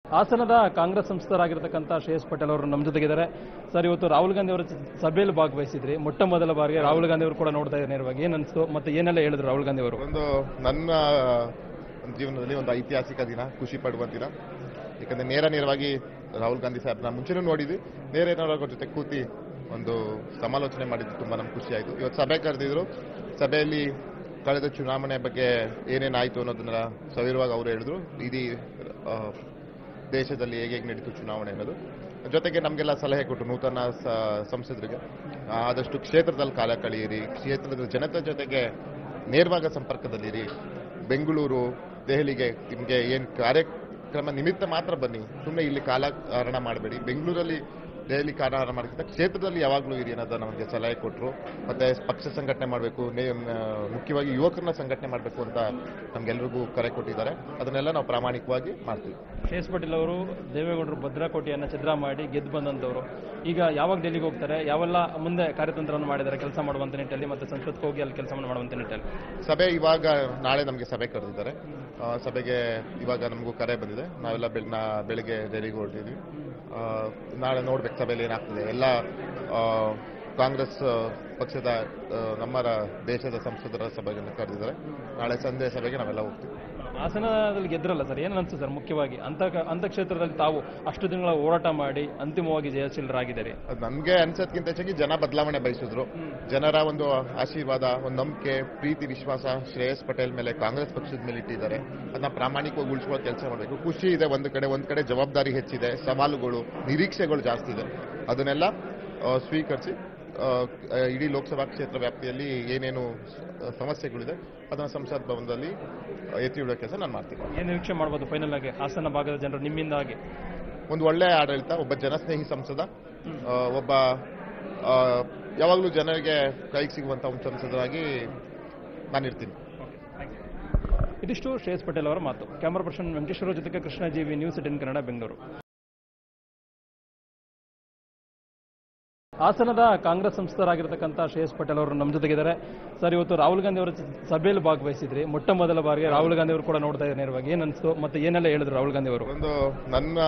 ಹಾಸನದ ಕಾಂಗ್ರೆಸ್ ಸಂಸದರಾಗಿರ್ತಕ್ಕಂಥ ಶ್ರೇಯಸ್ ಪಟೇಲ್ ಅವರು ನಮ್ಮ ಜೊತೆಗಿದ್ದಾರೆ ಸರ್ ಇವತ್ತು ರಾಹುಲ್ ಗಾಂಧಿ ಅವರ ಸಭೆಯಲ್ಲಿ ಭಾಗವಹಿಸಿದ್ರಿ ಮೊಟ್ಟ ಮೊದಲ ಬಾರಿಗೆ ರಾಹುಲ್ ಗಾಂಧಿ ಅವರು ಕೂಡ ನೋಡ್ತಾ ಇದ್ದಾರೆ ನೇರವಾಗಿ ಏನ್ ಅನ್ಸ್ತು ಮತ್ತೆ ಏನೆಲ್ಲ ಹೇಳಿದ್ರು ರಾಹುಲ್ ಗಾಂಧಿ ಅವರು ಒಂದು ನನ್ನ ಜೀವನದಲ್ಲಿ ಒಂದು ಐತಿಹಾಸಿಕ ದಿನ ಖುಷಿ ಪಡುವ ದಿನ ಯಾಕಂದ್ರೆ ನೇರ ನೇರವಾಗಿ ರಾಹುಲ್ ಗಾಂಧಿ ಸಾಹೇಬ್ನ ಮುಂಚೆನೂ ನೋಡಿದ್ವಿ ನೇರ ನೇರವಾಗಿ ಅವ್ರ ಜೊತೆ ಕೂತಿ ಒಂದು ಸಮಾಲೋಚನೆ ಮಾಡಿದ್ದು ತುಂಬಾ ನಮ್ಗೆ ಖುಷಿ ಆಯಿತು ಇವತ್ತು ಸಭೆ ಕರೆದಿದ್ರು ಸಭೆಯಲ್ಲಿ ಕಳೆದ ಚುನಾವಣೆ ಬಗ್ಗೆ ಏನೇನಾಯಿತು ಅನ್ನೋದನ್ನ ಸವಿರವಾಗಿ ಅವರು ಹೇಳಿದ್ರು ಇಡೀ ಆ, ದೇಶದಲ್ಲಿ ಹೇಗೆ ಹೇಗೆ ನಡೀತು ಚುನಾವಣೆ ಅನ್ನೋದು ಜೊತೆಗೆ ನಮಗೆಲ್ಲ ಸಲಹೆ ಕೊಟ್ಟರು ನೂತನ ಸ- ಸಂಸದರಿಗೆ ಆ, ಆದಷ್ಟು ಕ್ಷೇತ್ರದಲ್ಲಿ ಕಾಲ ಕಳೆಯಿರಿ ಕ್ಷೇತ್ರದ ಜನತೆ ಜೊತೆಗೆ ನೇರವಾಗ ಸಂಪರ್ಕದಲ್ಲಿರಿ ಬೆಂಗಳೂರು ದೆಹಲಿಗೆ ನಿಮಗೆ ಏನು ಕಾರ್ಯಕ್ರಮ ನಿಮಿತ್ತ ಮಾತ್ರ ಬನ್ನಿ ಸುಮ್ಮನೆ ಇಲ್ಲಿ ಕಾಲಹರಣ ಮಾಡಬೇಡಿ ಬೆಂಗಳೂರಲ್ಲಿ ದೆಹಲಿ ಕಾಲಹರಣ ಮಾಡೋಕ್ಕಿಂತ ಕ್ಷೇತ್ರದಲ್ಲಿ ಯಾವಾಗಲೂ ಇರಿ ಅನ್ನೋದನ್ನ ನಮಗೆ ಸಲಹೆ ಕೊಟ್ಟರು ಮತ್ತೆ ಪಕ್ಷ ಸಂಘಟನೆ ಮಾಡಬೇಕು ಮುಖ್ಯವಾಗಿ ಯುವಕರನ್ನ ಸಂಘಟನೆ ಮಾಡಬೇಕು ಅಂತ ನಮ್ಗೆಲ್ರಿಗೂ ಕರೆ ಕೊಟ್ಟಿದ್ದಾರೆ ಅದನ್ನೆಲ್ಲ ನಾವು ಪ್ರಾಮಾಣಿಕವಾಗಿ ಮಾಡ್ತೀವಿ ಶ್ರೇಯಸ್ ಪಟೇಲ್ ಅವರು ದೇವೇಗೌಡರು ಭದ್ರಾಕೋಟೆಯನ್ನು ಛಿದ್ರ ಮಾಡಿ ಗೆದ್ದು ಬಂದಂತವರು ಈಗ ಯಾವಾಗ ಡೆಲ್ಲಿಗೆ ಹೋಗ್ತಾರೆ ಯಾವೆಲ್ಲ ಮುಂದೆ ಕಾರ್ಯತಂತ್ರವನ್ನು ಮಾಡಿದ್ದಾರೆ ಕೆಲಸ ಮಾಡುವಂತ ನಿಟ್ಟಲ್ಲಿ ಮತ್ತೆ ಸಂಸತ್ಗೆ ಹೋಗಿ ಅಲ್ಲಿ ಕೆಲಸ ಮಾಡುವಂತ ನಿಟ್ಟಲ್ಲಿ ಸಭೆ ಇವಾಗ ನಾಳೆ ನಮಗೆ ಸಭೆ ಕರೆದಿದ್ದಾರೆ ಆ, ಸಭೆಗೆ ಇವಾಗ ನಮಗೂ ಕರೆ ಬಂದಿದೆ ನಾವೆಲ್ಲ ಬೆಳ್ ನಾ ಬೆಳಿಗ್ಗೆ ಡೆಲ್ಲಿಗೆ ಹೊರಟಿದ್ವಿ ಆ, ನಾಳೆ ನೋಡ್ಬೇಕು ಸಭೆಯಲ್ಲಿ ಏನಾಗ್ತದೆ ಎಲ್ಲ ಆ, ಕಾಂಗ್ರೆಸ್ ಆ, ಪಕ್ಷದ ಆ, ನಮ್ಮ ರ- ದೇಶದ ಸಂಸದರ ಸಭೆಯನ್ನು ಕರೆದಿದ್ದಾರೆ ನಾಳೆ ಸಂಜೆ ಸಭೆಗೆ ನಾವೆಲ್ಲ ಹೋಗ್ತೀವಿ ಹಾಸನದಲ್ಲಿ ಗೆದ್ರಲ್ಲ ಸರ್ ಏನು ಅನ್ಸುತ್ತೆ ಸರ್ ಮುಖ್ಯವಾಗಿ ಅಂತ ಅಂತ ಕ್ಷೇತ್ರದಲ್ಲಿ ತಾವು ಅಷ್ಟು ದಿನಗಳ ಹೋರಾಟ ಮಾಡಿ ಅಂತಿಮವಾಗಿ ಜಯಶೀಲರಾಗಿದ್ದಾರೆ ಅದು ನಮ್ಗೆ ಅನ್ಸೋದ್ಕಿಂತ ಹೆಚ್ಚಾಗಿ ಜನ ಬದಲಾವಣೆ ಬಯಸಿದ್ರು ಜನರ ಒಂದು ಆಶೀರ್ವಾದ ಒಂದು ನಂಬಿಕೆ ಪ್ರೀತಿ ವಿಶ್ವಾಸ ಶ್ರೇಯಸ್ ಪಟೇಲ್ ಮೇಲೆ ಕಾಂಗ್ರೆಸ್ ಪಕ್ಷದ ಮೇಲೆ ಇಟ್ಟಿದ್ದಾರೆ ಅದನ್ನ ಪ್ರಾಮಾಣಿಕವಾಗಿ ಉಳಿಸುವ ಕೆಲಸ ಮಾಡಬೇಕು ಖುಷಿ ಇದೆ ಒಂದು ಕಡೆ ಒಂದ್ ಕಡೆ ಜವಾಬ್ದಾರಿ ಹೆಚ್ಚಿದೆ ಸವಾಲುಗಳು ನಿರೀಕ್ಷೆಗಳು ಜಾಸ್ತಿ ಇದೆ ಅದನ್ನೆಲ್ಲ ಆ, ಸ್ವೀಕರಿಸಿ ಆ, ಇಡೀ ಲೋಕಸಭಾ ಕ್ಷೇತ್ರ ವ್ಯಾಪ್ತಿಯಲ್ಲಿ ಏನೇನು ಸ- ಸಮಸ್ಯೆಗಳಿದೆ ಅದನ್ನ ಸಂಸತ್ ಭವನದಲ್ಲಿ ಎತ್ತಿ ಇಡುವ ಕೆಲಸ ನಾನು ಮಾಡ್ತೀನಿ ಏನು ನಿರೀಕ್ಷೆ ಮಾಡ್ಬೋದು ಫೈನಲ್ ಆಗಿ ಹಾಸನ ಭಾಗದ ಜನರು ನಿಮ್ಮಿಂದಾಗಿ ಒಂದು ಒಳ್ಳೆ ಆಡಳಿತ ಒಬ್ಬ ಜನಸ್ನೇಹಿ ಸಂಸದ ಆ, ಒಬ್ಬ ಆ, ಯಾವಾಗಲೂ ಜನರಿಗೆ ಕೈಗೆ ಸಿಗುವಂತ ಒಂದು ಸಂಸದರಾಗಿ ನಾನಿರ್ತೀನಿ ಇದಿಷ್ಟು ಶ್ರೇಯಸ್ ಪಟೇಲ್ ಅವರ ಮಾತು ಕ್ಯಾಮರಾ ಪರ್ಸನ್ ವೆಂಕಟೇಶ್ವರ ಜೊತೆಗೆ ಕೃಷ್ಣ ಜೀವಿ ನ್ಯೂಸ್ ಟೆನ್ ಕನ್ನಡ ಬೆಂಗಳೂರು ಹಾಸನದ ಕಾಂಗ್ರೆಸ್ ಸಂಸದರಾಗಿರ್ತಕ್ಕಂಥ ಶ್ರೇಯಸ್ ಪಟೇಲ್ ಅವರು ನಮ್ಮ ಜೊತೆಗಿದ್ದಾರೆ ಸರ್ ಇವತ್ತು ರಾಹುಲ್ ಗಾಂಧಿ ಅವರ ಸಭೆಯಲ್ಲಿ ಭಾಗವಹಿಸಿದ್ರಿ ಮೊಟ್ಟ ಮೊದಲ ಬಾರಿಗೆ ರಾಹುಲ್ ಗಾಂಧಿ ಅವರು ಕೂಡ ನೋಡ್ತಾ ಇದ್ದಾರೆ ನೇರವಾಗಿ ಏನ್ ಅನ್ಸ್ತು ಮತ್ತೆ ಏನೆಲ್ಲ ಹೇಳಿದ್ರು ರಾಹುಲ್ ಗಾಂಧಿ ಅವರು ಒಂದು ನನ್ನ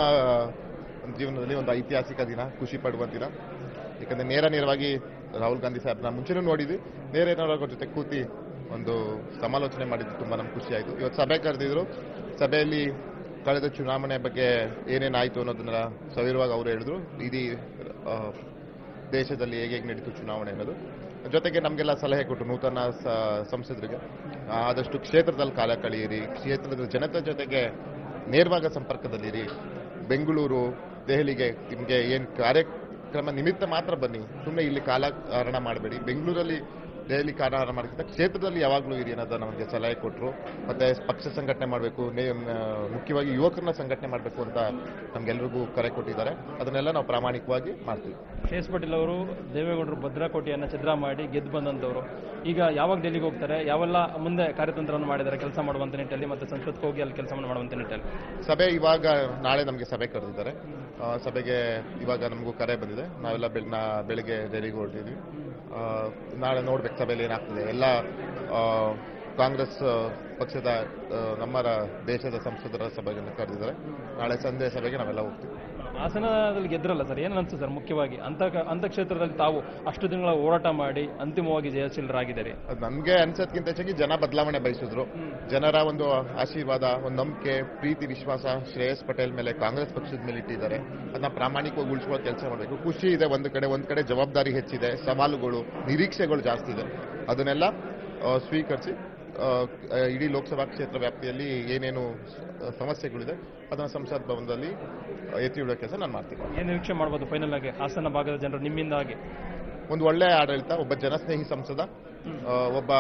ಜೀವನದಲ್ಲಿ ಒಂದು ಐತಿಹಾಸಿಕ ದಿನ ಖುಷಿ ಪಡುವ ದಿನ ಯಾಕಂದ್ರೆ ನೇರ ನೇರವಾಗಿ ರಾಹುಲ್ ಗಾಂಧಿ ಸಾಹೇಬ್ನ ಮುಂಚೆನೂ ನೋಡಿದ್ವಿ ನೇರ ನೇರವಾಗಿ ಅವ್ರ ಜೊತೆ ಕೂತಿ ಒಂದು ಸಮಾಲೋಚನೆ ಮಾಡಿದ್ದು ತುಂಬಾ ನಮ್ಗೆ ಖುಷಿ ಆಯಿತು ಇವತ್ತು ಸಭೆ ಕರೆದಿದ್ರು ಸಭೆಯಲ್ಲಿ ಕಳೆದ ಚುನಾವಣೆ ಬಗ್ಗೆ ಏನೇನಾಯಿತು ಅನ್ನೋದನ್ನ ಸವಿರವಾಗಿ ಅವರು ಹೇಳಿದ್ರು ಇಡೀ ಆ, ದೇಶದಲ್ಲಿ ಹೇಗೆ ಹೇಗೆ ನಡೀತು ಚುನಾವಣೆ ಅನ್ನೋದು ಜೊತೆಗೆ ನಮಗೆಲ್ಲ ಸಲಹೆ ಕೊಟ್ಟರು ನೂತನ ಸ- ಸಂಸದರಿಗೆ ಆ, ಆದಷ್ಟು ಕ್ಷೇತ್ರದಲ್ಲಿ ಕಾಲ ಕಳೆಯಿರಿ ಕ್ಷೇತ್ರದ ಜನತೆ ಜೊತೆಗೆ ನೇರವಾಗ ಸಂಪರ್ಕದಲ್ಲಿರಿ ಬೆಂಗಳೂರು ದೆಹಲಿಗೆ ನಿಮಗೆ ಏನು ಕಾರ್ಯಕ್ರಮ ನಿಮಿತ್ತ ಮಾತ್ರ ಬನ್ನಿ ಸುಮ್ಮನೆ ಇಲ್ಲಿ ಕಾಲಹರಣ ಮಾಡಬೇಡಿ ಬೆಂಗಳೂರಲ್ಲಿ ದೆಹಲಿ ಕಾಲಹರಣ ಮಾಡೋಕ್ಕಿಂತ ಕ್ಷೇತ್ರದಲ್ಲಿ ಯಾವಾಗಲೂ ಇರಿ ಅನ್ನೋದನ್ನ ನಮಗೆ ಸಲಹೆ ಕೊಟ್ಟರು ಮತ್ತೆ ಪಕ್ಷ ಸಂಘಟನೆ ಮಾಡಬೇಕು ಮುಖ್ಯವಾಗಿ ಯುವಕರನ್ನ ಸಂಘಟನೆ ಮಾಡಬೇಕು ಅಂತ ನಮ್ಗೆಲ್ರಿಗೂ ಕರೆ ಕೊಟ್ಟಿದ್ದಾರೆ ಅದನ್ನೆಲ್ಲ ನಾವು ಪ್ರಾಮಾಣಿಕವಾಗಿ ಮಾಡ್ತೀವಿ ಶ್ರೇಯಸ್ ಪಟೇಲ್ ಅವರು ದೇವೇಗೌಡರು ಭದ್ರಾಕೋಟೆಯನ್ನು ಛಿದ್ರ ಮಾಡಿ ಗೆದ್ದು ಬಂದಂತವರು ಈಗ ಯಾವಾಗ ಡೆಲ್ಲಿಗೆ ಹೋಗ್ತಾರೆ ಯಾವೆಲ್ಲ ಮುಂದೆ ಕಾರ್ಯತಂತ್ರವನ್ನು ಮಾಡಿದ್ದಾರೆ ಕೆಲಸ ಮಾಡುವಂತ ನಿಟ್ಟಲ್ಲಿ ಮತ್ತೆ ಸಂಸತ್ಗೆ ಹೋಗಿ ಅಲ್ಲಿ ಕೆಲಸ ಮಾಡುವಂತ ನಿಟ್ಟಲ್ಲಿ ಸಭೆ ಇವಾಗ ನಾಳೆ ನಮಗೆ ಸಭೆ ಕರೆದಿದ್ದಾರೆ ಆ, ಸಭೆಗೆ ಇವಾಗ ನಮಗೂ ಕರೆ ಬಂದಿದೆ ನಾವೆಲ್ಲ ಬೆಳ್ ನಾ ಬೆಳಿಗ್ಗೆ ಡೆಲ್ಲಿಗೆ ಹೊರಟಿದ್ವಿ ಆ, ನಾಳೆ ನೋಡ್ಬೇಕು ಸಭೆಯಲ್ಲಿ ಏನಾಗ್ತದೆ ಎಲ್ಲ ಆ, ಕಾಂಗ್ರೆಸ್ ಆ, ಪಕ್ಷದ ಆ, ನಮ್ಮ ರ- ದೇಶದ ಸಂಸದರ ಸಭೆಯನ್ನು ಕರೆದಿದ್ದಾರೆ ನಾಳೆ ಸಂಜೆ ಸಭೆಗೆ ನಾವೆಲ್ಲ ಹೋಗ್ತೀವಿ ಹಾಸನದಲ್ಲಿ ಗೆದ್ರಲ್ಲ ಸರ್ ಏನು ಅನ್ಸುತ್ತೆ ಸರ್ ಮುಖ್ಯವಾಗಿ ಅಂತ ಅಂತ ಕ್ಷೇತ್ರದಲ್ಲಿ ತಾವು ಅಷ್ಟು ದಿನಗಳ ಹೋರಾಟ ಮಾಡಿ ಅಂತಿಮವಾಗಿ ಜಯಶೀಲರಾಗಿದ್ದಾರೆ ಅದು ನಮ್ಗೆ ಅನ್ಸೋದ್ಕಿಂತ ಹೆಚ್ಚಾಗಿ ಜನ ಬದಲಾವಣೆ ಬಯಸಿದ್ರು ಜನರ ಒಂದು ಆಶೀರ್ವಾದ ಒಂದು ನಂಬಿಕೆ ಪ್ರೀತಿ ವಿಶ್ವಾಸ ಶ್ರೇಯಸ್ ಪಟೇಲ್ ಮೇಲೆ ಕಾಂಗ್ರೆಸ್ ಪಕ್ಷದ ಮೇಲೆ ಇಟ್ಟಿದ್ದಾರೆ ಅದನ್ನ ಪ್ರಾಮಾಣಿಕವಾಗಿ ಉಳಿಸುವ ಕೆಲಸ ಮಾಡಬೇಕು ಖುಷಿ ಇದೆ ಒಂದು ಕಡೆ ಒಂದ್ ಕಡೆ ಜವಾಬ್ದಾರಿ ಹೆಚ್ಚಿದೆ ಸವಾಲುಗಳು ನಿರೀಕ್ಷೆಗಳು ಜಾಸ್ತಿ ಇದೆ ಅದನ್ನೆಲ್ಲ ಆ, ಸ್ವೀಕರಿಸಿ ಆ, ಇಡೀ ಲೋಕಸಭಾ ಕ್ಷೇತ್ರ ವ್ಯಾಪ್ತಿಯಲ್ಲಿ ಏನೇನು ಸ- ಸಮಸ್ಯೆಗಳಿದೆ ಅದನ್ನ ಸಂಸತ್ ಭವನದಲ್ಲಿ ಎತ್ತಿ ಇಡುವ ಕೆಲಸ ನಾನು ಮಾಡ್ತೀನಿ ಏನು ನಿರೀಕ್ಷೆ ಮಾಡ್ಬೋದು ಫೈನಲ್ ಆಗಿ ಹಾಸನ ಭಾಗದ ಜನರು ನಿಮ್ಮಿಂದಾಗಿ ಒಂದು ಒಳ್ಳೆ ಆಡಳಿತ ಒಬ್ಬ ಜನಸ್ನೇಹಿ ಸಂಸದ ಆ, ಒಬ್ಬ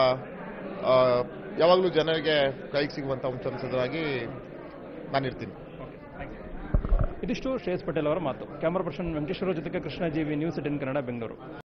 ಆ, ಯಾವಾಗಲೂ ಜನರಿಗೆ ಕೈಗೆ ಸಿಗುವಂತ ಒಂದು ಸಂಸದರಾಗಿ ನಾನಿರ್ತೀನಿ ಇದಿಷ್ಟು ಶ್ರೇಯಸ್ ಪಟೇಲ್ ಅವರ ಮಾತು ಕ್ಯಾಮರಾ ಪರ್ಸನ್ ವೆಂಕಟೇಶ್ವರ ಜೊತೆಗೆ ಕೃಷ್ಣ ಜೀವಿ ನ್ಯೂಸ್ ಟೆನ್ ಕನ್ನಡ ಬೆಂಗಳೂರು